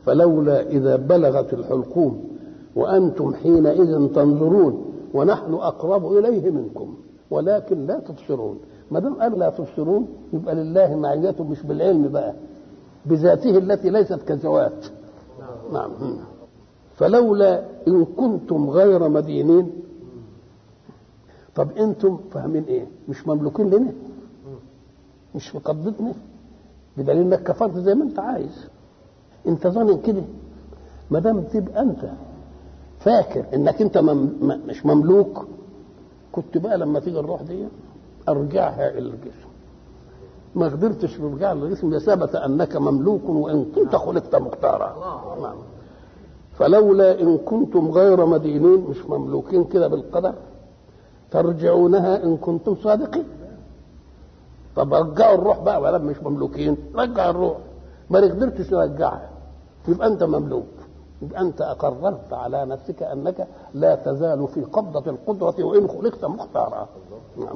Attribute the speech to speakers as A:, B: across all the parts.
A: فلولا إذا بلغت الحلقوم وأنتم حينئذ تنظرون ونحن أقرب إليه منكم ولكن لا تبصرون ما دام قال لا تبصرون يبقى لله معيته مش بالعلم بقى بذاته التي ليست كذوات نعم فلولا إن كنتم غير مدينين طب أنتم فاهمين إيه مش مملوكين لنا مش في قبضتنا بدليل انك كفرت زي ما انت عايز انت ظانن كده ما دام تبقى انت فاكر انك انت مم مش مملوك كنت بقى لما تيجي الروح دي ارجعها الى الجسم ما قدرتش ترجع للجسم ثبت انك مملوك وان كنت خلقت مختارا نعم فلولا ان كنتم غير مدينين مش مملوكين كده بالقدر ترجعونها ان كنتم صادقين طب رجعوا الروح بقى ولا مش مملوكين رجع الروح ما قدرتش ترجعها يبقى انت مملوك يبقى انت اقررت على نفسك انك لا تزال في قبضه القدره وان خلقت مختارا نعم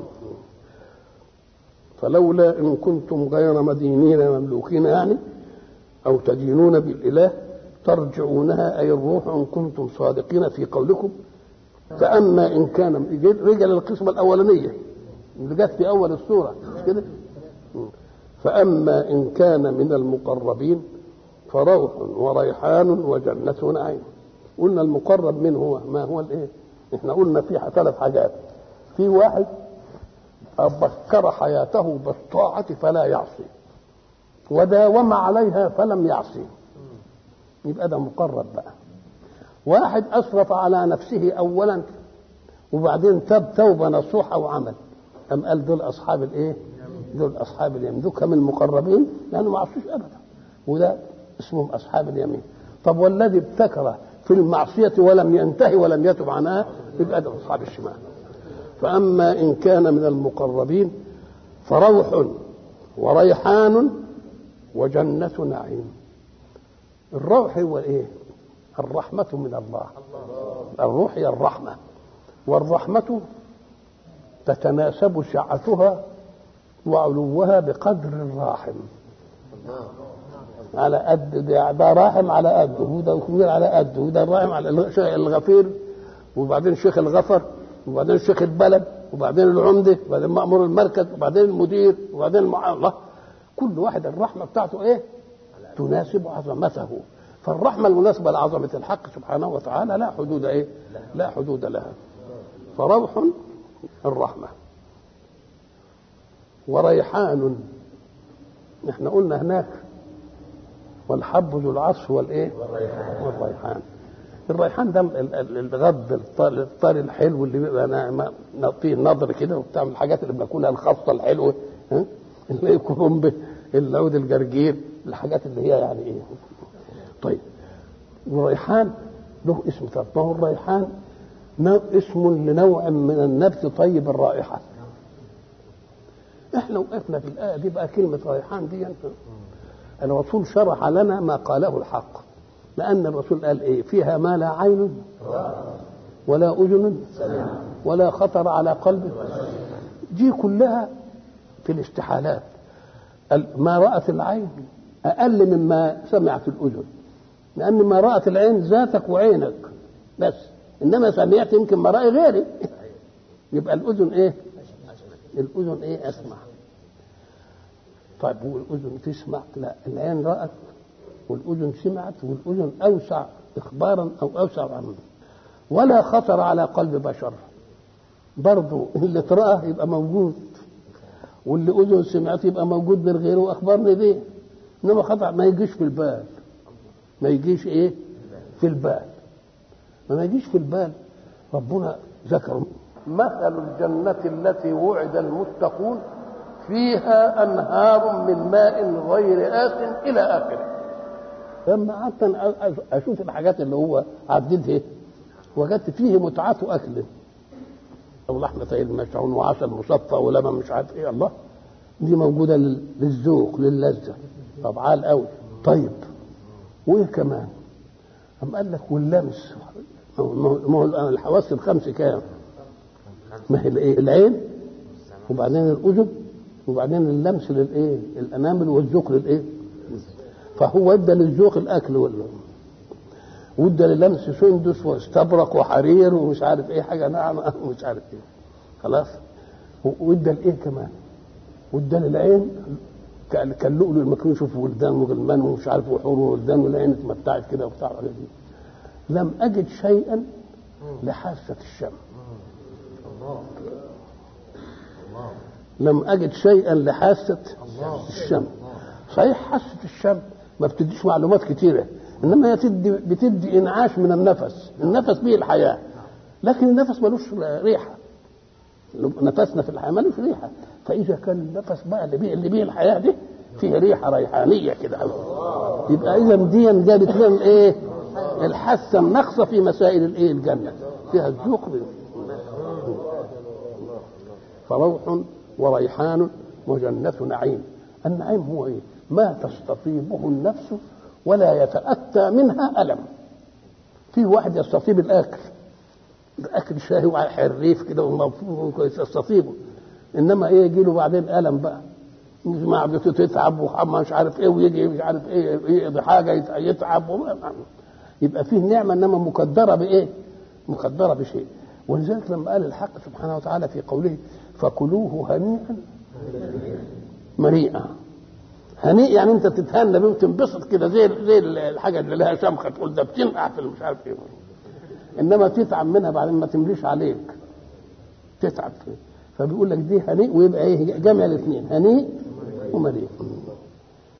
A: فلولا ان كنتم غير مدينين مملوكين يعني او تدينون بالاله ترجعونها اي الروح ان كنتم صادقين في قولكم فاما ان كان رجل القسمه الاولانيه اللي جت في اول السوره مش كده فاما ان كان من المقربين فروح وريحان وجنة نعيم قلنا المقرب من هو ما هو الايه احنا قلنا فيها ثلاث حاجات في واحد بكر حياته بالطاعة فلا يعصي وداوم عليها فلم يعصي يبقى ده مقرب بقى واحد أسرف على نفسه أولا وبعدين تاب توبة نصوحة وعمل أم قال دول أصحاب الإيه؟ دول أصحاب اليمين دول من المقربين لأنه ما عصوش أبدا وده اسمهم أصحاب اليمين طب والذي ابتكر في المعصية ولم ينتهي ولم يتب عنها يبقى ده أصحاب الشمال فأما إن كان من المقربين فروح وريحان وجنة نعيم الروح هو إيه؟ الرحمة من الله الروح هي الرحمة والرحمة تتناسب سعتها وعلوها بقدر الراحم على قد ده, ده راحم على قده وده كبير على قده وده راحم على الغفير وبعدين شيخ الغفر وبعدين شيخ البلد وبعدين العمده وبعدين مأمور المركز وبعدين المدير وبعدين المع... الله كل واحد الرحمه بتاعته ايه؟ تناسب عظمته فالرحمه المناسبه لعظمه الحق سبحانه وتعالى لا حدود ايه؟ لا حدود لها فروح الرحمه وريحان احنا قلنا هناك والحب ذو العصف والايه والريحان الريحان ده الغض الطري الحلو اللي بيبقى فيه نظر كده وبتاع من الحاجات اللي بناكلها الخاصه الحلوه ها اللي هي الكرنب العود الجرجير الحاجات اللي هي يعني ايه طيب والريحان له اسم طب ما هو الريحان اسم لنوع من النبت طيب الرائحه احنا وقفنا في الايه دي بقى كلمه ريحان دي الرسول شرح لنا ما قاله الحق لأن الرسول قال إيه فيها ما لا عين ولا أذن ولا خطر على قلب دي كلها في الاستحالات ما رأت العين أقل مما سمعت الأذن لأن ما رأت العين ذاتك وعينك بس إنما سمعت يمكن ما رأي غيري يبقى الأذن إيه الأذن إيه أسمع طيب والأذن تسمع لا العين رأت والأذن سمعت والأذن أوسع إخبارا أو أوسع عملا ولا خطر على قلب بشر برضه اللي تراه يبقى موجود واللي أذن سمعت يبقى موجود من غيره وأخبرني بيه إنما خطر ما يجيش في البال ما يجيش إيه في البال ما يجيش في البال ربنا ذكر مثل الجنة التي وعد المتقون فيها أنهار من ماء غير آس إلى آخره لما قعدت اشوف الحاجات اللي هو عددها وجدت فيه متعة اكل ولحمة المشعون وعسل مصفى ولبن مش عارف ايه الله دي موجودة للذوق للذة طب عال قوي طيب وايه كمان أم قال لك واللمس ما هو الحواس الخمس كام ما هي الايه العين وبعدين الاذن وبعدين اللمس للايه الانامل والذوق للايه فهو ادى للذوق الاكل ولا وادى للمس سندس واستبرق وحرير ومش عارف ايه حاجه ناعمه ومش عارف ايه خلاص وادى الايه كمان وادى للعين كان لؤلؤ المكنون يشوف ولدان وغلمان ومش عارف وحور وولدان والعين اتمتعت كده وبتاع الحاجات دي لم اجد شيئا لحاسه الشم لم اجد شيئا لحاسه الشم صحيح حاسه الشم ما بتديش معلومات كتيره انما هي تدي بتدي انعاش من النفس النفس به الحياه لكن النفس ملوش ريحه نفسنا في الحياه ملوش ريحه فاذا كان النفس بقى اللي بيه اللي بيه الحياه دي فيه ريحه ريحانيه كده يبقى اذا دي جابت لنا الايه الحاسه الناقصه في مسائل الايه الجنه فيها الذوق فروح وريحان وجنة نعيم النعيم هو ايه ما تستطيبه النفس ولا يتأتى منها ألم في واحد يستطيب الأكل الأكل شاهي وعلى حريف كده ومفروض كويس يستطيبه إنما إيه يجي له بعدين ألم بقى معدته تتعب وحما مش عارف ايه ويجي مش عارف ايه يقضي حاجه يتعب وما يبقى فيه نعمه انما مقدره بايه؟ مقدره بشيء ولذلك لما قال الحق سبحانه وتعالى في قوله فكلوه هنيئا مريئا هنيء يعني انت تتهنى بيه وتنبسط كده زي زي الحاجه اللي لها شمخه تقول ده بتنقع في مش عارف ايه انما تتعب منها بعدين ما تمليش عليك تتعب فيه فبيقول لك دي هنيء ويبقى ايه جمع الاثنين هنيء ومريء